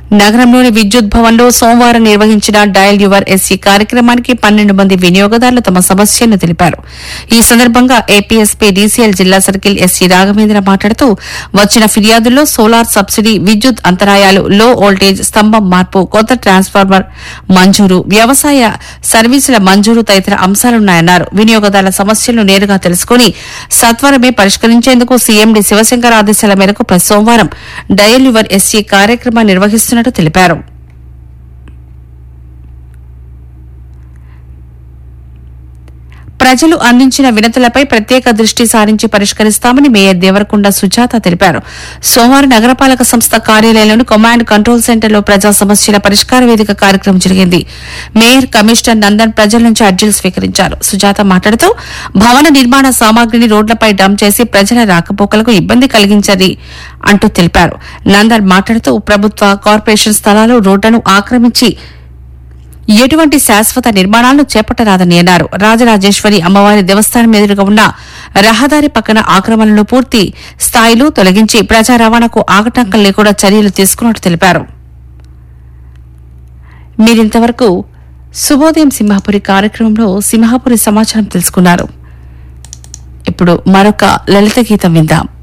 నగరంలోని విద్యుత్ భవన్లో సోమవారం నిర్వహించిన డయల్ యువర్ ఎస్సీ కార్యక్రమానికి పన్నెండు మంది వినియోగదారులు తమ సమస్యలను తెలిపారు ఈ సందర్భంగా ఏపీఎస్పీ డీసీఎల్ జిల్లా సర్కిల్ ఎస్సీ రాఘవేంద్ర మాట్లాడుతూ వచ్చిన ఫిర్యాదుల్లో సోలార్ సబ్సిడీ విద్యుత్ అంతరాయాలు లో వోల్టేజ్ స్తంభం మార్పు కొత్త ట్రాన్స్ఫార్మర్ మంజూరు వ్యవసాయ సర్వీసుల మంజూరు తదితర అంశాలున్నాయన్నారు వినియోగదారుల సమస్యలను నేరుగా తెలుసుకుని సత్వరమే పరిష్కరించేందుకు సీఎండీ శివశంకర్ ఆదేశాల మేరకు ప్రతి సోమవారం డయల్ యువర్ ఎస్సీ కార్యక్రమాన్ని నిర్వహిస్తున్నట్టు తెలిపారు ప్రజలు అందించిన వినతులపై ప్రత్యేక దృష్టి సారించి పరిష్కరిస్తామని మేయర్ దేవరకొండ సుజాత తెలిపారు సోమవారం నగరపాలక సంస్థ కార్యాలయంలోని కమాండ్ కంట్రోల్ సెంటర్లో ప్రజా సమస్యల పరిష్కార వేదిక కార్యక్రమం జరిగింది మేయర్ కమిషనర్ నందన్ ప్రజల నుంచి అర్జీలు స్వీకరించారు సుజాత మాట్లాడుతూ భవన నిర్మాణ సామాగ్రిని రోడ్లపై డంప్ చేసి ప్రజల రాకపోకలకు ఇబ్బంది కలిగించది అంటూ తెలిపారు నందన్ మాట్లాడుతూ ప్రభుత్వ కార్పొరేషన్ స్థలాలు రోడ్లను ఆక్రమించి ఎటువంటి శాశ్వత నిర్మాణాలను చేపట్టరాదని అన్నారు రాజరాజేశ్వరి అమ్మవారి దేవస్థానం ఎదురుగా ఉన్న రహదారి పక్కన ఆక్రమణలను పూర్తి స్థాయిలో తొలగించి ప్రజా రవాణాకు ఆగటంకం లేకుండా చర్యలు తీసుకున్నట్టు తెలిపారు మీరింతవరకు శుభోదయం సింహాపురి కార్యక్రమంలో సింహాపురి సమాచారం తెలుసుకున్నారు ఇప్పుడు మరొక లలిత గీతం విందాం